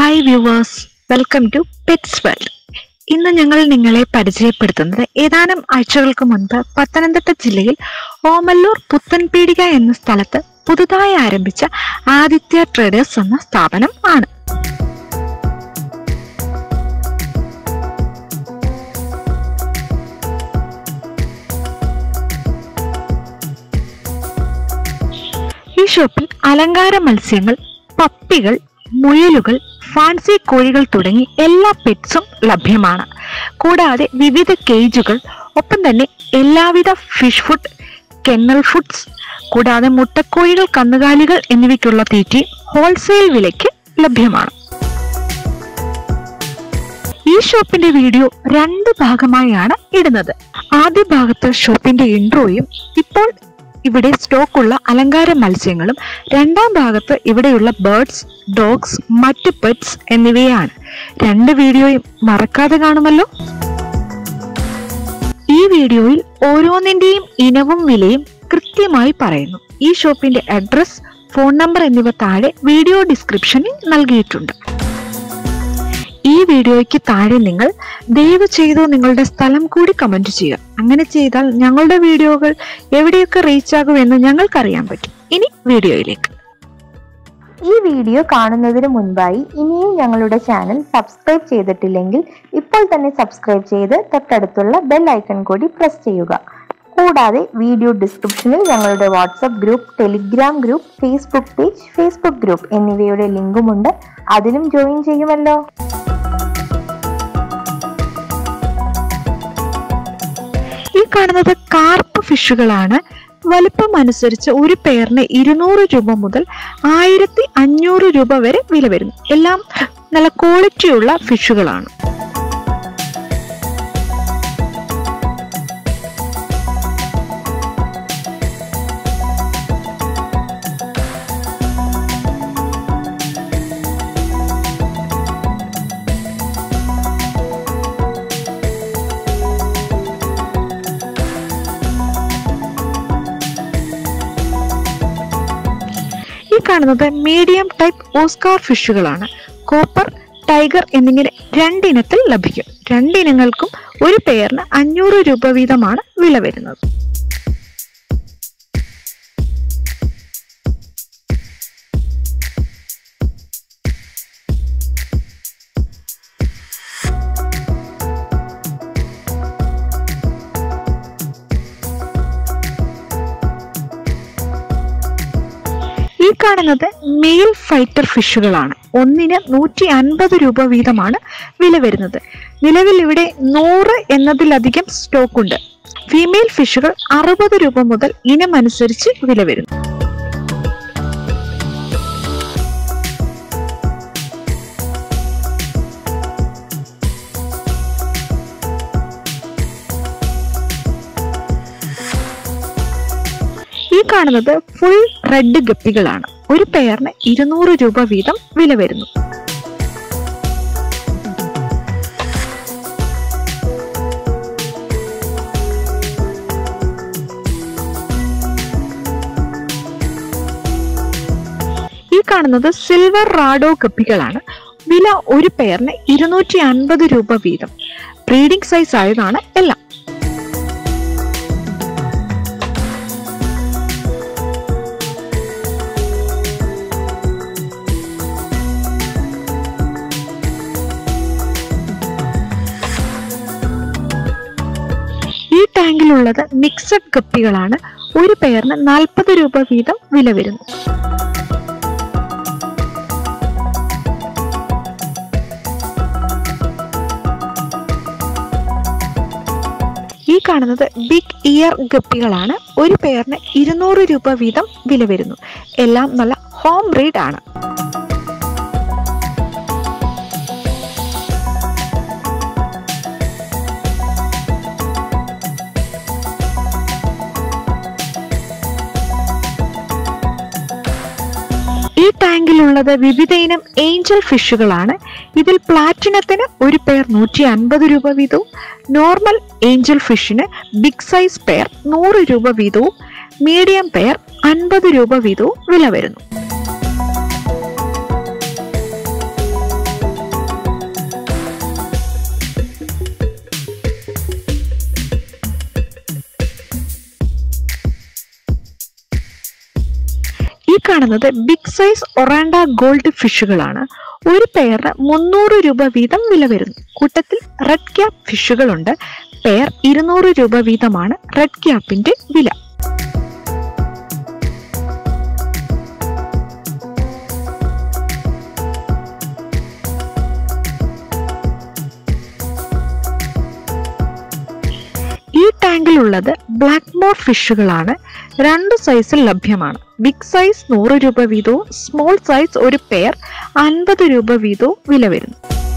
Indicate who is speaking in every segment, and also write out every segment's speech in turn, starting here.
Speaker 1: hi viewers welcome to pets world ഇന്ന് ഞങ്ങൾ നിങ്ങളെ പരിചയപ്പെടുത്തുന്നത് ഏതാനും ആഴ്ചകൾക്ക് മുൻപ് പത്തനംതിട്ട ജില്ലയിൽ ഓമല്ലൂർ പുത്തൻപീടിക എന്ന സ്ഥലത്ത് പുതുതായി ആരംഭിച്ച ആദിത്യ ട്രേഡേഴ്സ് എന്ന സ്ഥാപനം ആണ് ഈ ഷോപ്പിൽ അലങ്കാര മത്സ്യങ്ങൾ പപ്പികൾ മുയലുകൾ ഫാൻസി കോഴികൾ തുടങ്ങി എല്ലാ പെറ്റ്സും ലഭ്യമാണ് കൂടാതെ വിവിധ കേജുകൾ ഒപ്പം തന്നെ എല്ലാവിധ ഫിഷ് ഫുഡ് കെന്നൽ ഫുഡ്സ് കൂടാതെ മുട്ടക്കോഴികൾ കന്നുകാലികൾ എന്നിവയ്ക്കുള്ള തീറ്റി ഹോൾസെയിൽ വിലയ്ക്ക് ലഭ്യമാണ് ഈ ഷോപ്പിന്റെ വീഡിയോ രണ്ട് ഭാഗമായാണ് ഇടുന്നത് ആദ്യ ഭാഗത്ത് ഷോപ്പിന്റെ ഇൻട്രോയും ഇപ്പോൾ ഇവിടെ സ്റ്റോക്കുള്ള അലങ്കാര മത്സ്യങ്ങളും രണ്ടാം ഭാഗത്ത് ഇവിടെയുള്ള ബേർഡ്സ് ഡോഗ്സ് മറ്റ് പെറ്റ്സ് എന്നിവയാണ് രണ്ട് വീഡിയോയും മറക്കാതെ കാണുമല്ലോ ഈ വീഡിയോയിൽ ഓരോന്നിന്റെയും ഇനവും വിലയും കൃത്യമായി പറയുന്നു ഈ ഷോപ്പിന്റെ അഡ്രസ് ഫോൺ നമ്പർ എന്നിവ താഴെ വീഡിയോ ഡിസ്ക്രിപ്ഷനിൽ നൽകിയിട്ടുണ്ട് ഈ വീഡിയോയ്ക്ക് താഴെ നിങ്ങൾ ദയവ് ചെയ്തു നിങ്ങളുടെ സ്ഥലം കൂടി കമന്റ് ചെയ്യുക അങ്ങനെ ചെയ്താൽ ഞങ്ങളുടെ വീഡിയോകൾ എവിടെയൊക്കെ റീച്ച് ആകുമെന്ന് ഞങ്ങൾക്കറിയാൻ പറ്റും ഇനി വീഡിയോയിലേക്ക്
Speaker 2: ഈ വീഡിയോ കാണുന്നതിന് മുൻപായി ഇനിയും ഞങ്ങളുടെ ചാനൽ സബ്സ്ക്രൈബ് ചെയ്തിട്ടില്ലെങ്കിൽ ഇപ്പോൾ തന്നെ സബ്സ്ക്രൈബ് ചെയ്ത് തൊട്ടടുത്തുള്ള ബെൽ ഐക്കൺ കൂടി പ്രസ് ചെയ്യുക കൂടാതെ വീഡിയോ ഡിസ്ക്രിപ്ഷനിൽ ഞങ്ങളുടെ WhatsApp group Telegram group Facebook page Facebook group എന്നിവയുടെ ലിങ്കുമുണ്ട് അതിലും ജോയിൻ ചെയ്യുമല്ലോ
Speaker 1: ഈ കാണുന്നത് കാർപ്പ് ഫിഷുകളാണ് വലുപ്പം അനുസരിച്ച് ഒരു പെയറിന് ഇരുന്നൂറ് രൂപ മുതൽ ആയിരത്തി അഞ്ഞൂറ് രൂപ വരെ വില വരുന്നു എല്ലാം നല്ല ക്വാളിറ്റിയുള്ള ഫിഷുകളാണ് ഈ കാണുന്നത് മീഡിയം ടൈപ്പ് ഓസ്കാർ ഫിഷുകളാണ് കോപ്പർ ടൈഗർ എന്നിങ്ങനെ രണ്ടിനത്തിൽ ലഭിക്കും രണ്ടിനങ്ങൾക്കും ഒരു പെയറിന് അഞ്ഞൂറ് രൂപ വീതമാണ് വില വരുന്നത് ഈ കാണുന്നത് മെയിൽ ഫൈറ്റർ ഫിഷുകളാണ് ഒന്നിന് നൂറ്റി അൻപത് രൂപ വീതമാണ് വില വരുന്നത് നിലവിൽ ഇവിടെ നൂറ് എന്നതിലധികം സ്റ്റോക്ക് ഉണ്ട് ഫീമെയിൽ ഫിഷുകൾ അറുപത് രൂപ മുതൽ ഇനമനുസരിച്ച് വില വരുന്നു ഈ കാണുന്നത് ഫുൾ റെഡ് ഗപ്പികളാണ് ഒരു പെയറിന് ഇരുന്നൂറ് രൂപ വീതം വില വരുന്നു ഈ കാണുന്നത് സിൽവർ റാഡോ ഗപ്പികളാണ് വില ഒരു പെയറിന് ഇരുന്നൂറ്റി അൻപത് രൂപ വീതം ബ്രീഡിംഗ് സൈസ് ആയതാണ് എല്ലാം ഈ ടാങ്കിലുള്ളത് മിക്സഡ് ഗപ്പികളാണ് ഒരു പെയറിന് നാൽപ്പത് രൂപ വീതം വില വരുന്നു ഈ കാണുന്നത് ബിഗ് ഇയർ ഗപ്പികളാണ് ഒരു പെയറിന് ഇരുന്നൂറ് രൂപ വീതം വില വരുന്നു എല്ലാം നല്ല ഹോം ബ്രീഡ് ആണ് ഈ ടാങ്കിലുള്ളത് വിവിധ ഇനം ഏഞ്ചൽ ഫിഷുകളാണ് ഇതിൽ പ്ലാറ്റിനത്തിന് ഒരു പെയർ നൂറ്റി അൻപത് രൂപ വീതവും നോർമൽ ഏഞ്ചൽ ഫിഷിന് ബിഗ് സൈസ് പെയർ നൂറ് രൂപ വീതവും മീഡിയം പെയർ അൻപത് രൂപ വീതവും വില വരുന്നു കാണുന്നത് ബിഗ് സൈസ് ഒറാൻഡ ഗോൾഡ് ഫിഷുകളാണ് ഒരു പെയറിന് മുന്നൂറ് രൂപ വീതം വില വരുന്നു കൂട്ടത്തിൽ റെഡ് ക്യാപ്പ് ഫിഷുകളുണ്ട് പെയർ ഇരുന്നൂറ് രൂപ വീതമാണ് റെഡ് ക്യാപ്പിന്റെ വില ഈ ടാങ്കിലുള്ളത് ബ്ലാക്ക് മോർ ഫിഷുകളാണ് രണ്ട് സൈസിൽ ലഭ്യമാണ് ബിഗ് സൈസ് നൂറ് രൂപ വീതവും സ്മോൾ സൈസ് ഒരു പെയർ അൻപത് രൂപ വീതവും വില വരുന്നു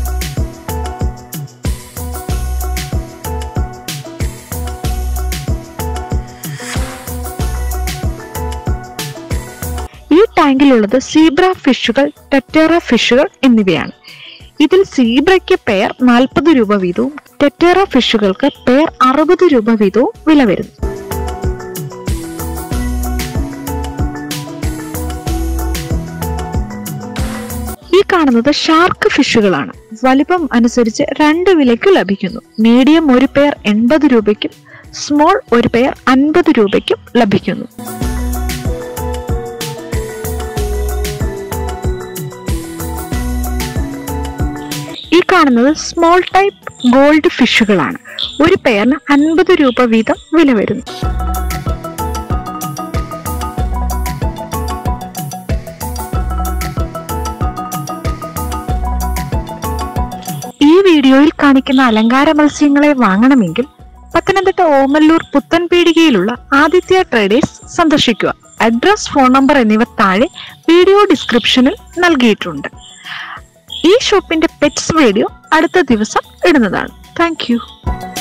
Speaker 1: ഈ ടാങ്കിലുള്ളത് സീബ്ര ഫിഷുകൾ ടെറ്റേറ ഫിഷുകൾ എന്നിവയാണ് ഇതിൽ സീബ്രയ്ക്ക് പെയർ നാൽപ്പത് രൂപ വീതവും ടെറ്റേറ ഫിഷുകൾക്ക് പെയർ അറുപത് രൂപ വീതവും വില വരുന്നു ഈ കാണുന്നത് ഷാർക്ക് ഫിഷുകളാണ് വലിപ്പം അനുസരിച്ച് രണ്ട് വിലയ്ക്ക് ലഭിക്കുന്നു മീഡിയം ഒരു പെയർ എൺപത് രൂപയ്ക്കും സ്മോൾ ഒരു പെയർ അൻപത് രൂപയ്ക്കും ലഭിക്കുന്നു ഈ കാണുന്നത് സ്മോൾ ടൈപ്പ് ഗോൾഡ് ഫിഷുകളാണ് ഒരു പെയറിന് അൻപത് രൂപ വീതം വില വരുന്നു ഈ വീഡിയോയിൽ കാണിക്കുന്ന അലങ്കാര മത്സ്യങ്ങളെ വാങ്ങണമെങ്കിൽ പത്തനംതിട്ട ഓമല്ലൂർ പുത്തൻപീടികയിലുള്ള ആദിത്യ ട്രേഡേഴ്സ് സന്ദർശിക്കുക അഡ്രസ് ഫോൺ നമ്പർ എന്നിവ താഴെ വീഡിയോ ഡിസ്ക്രിപ്ഷനിൽ നൽകിയിട്ടുണ്ട് ഈ ഷോപ്പിന്റെ പെറ്റ്സ് വീഡിയോ അടുത്ത ദിവസം ഇടുന്നതാണ് താങ്ക്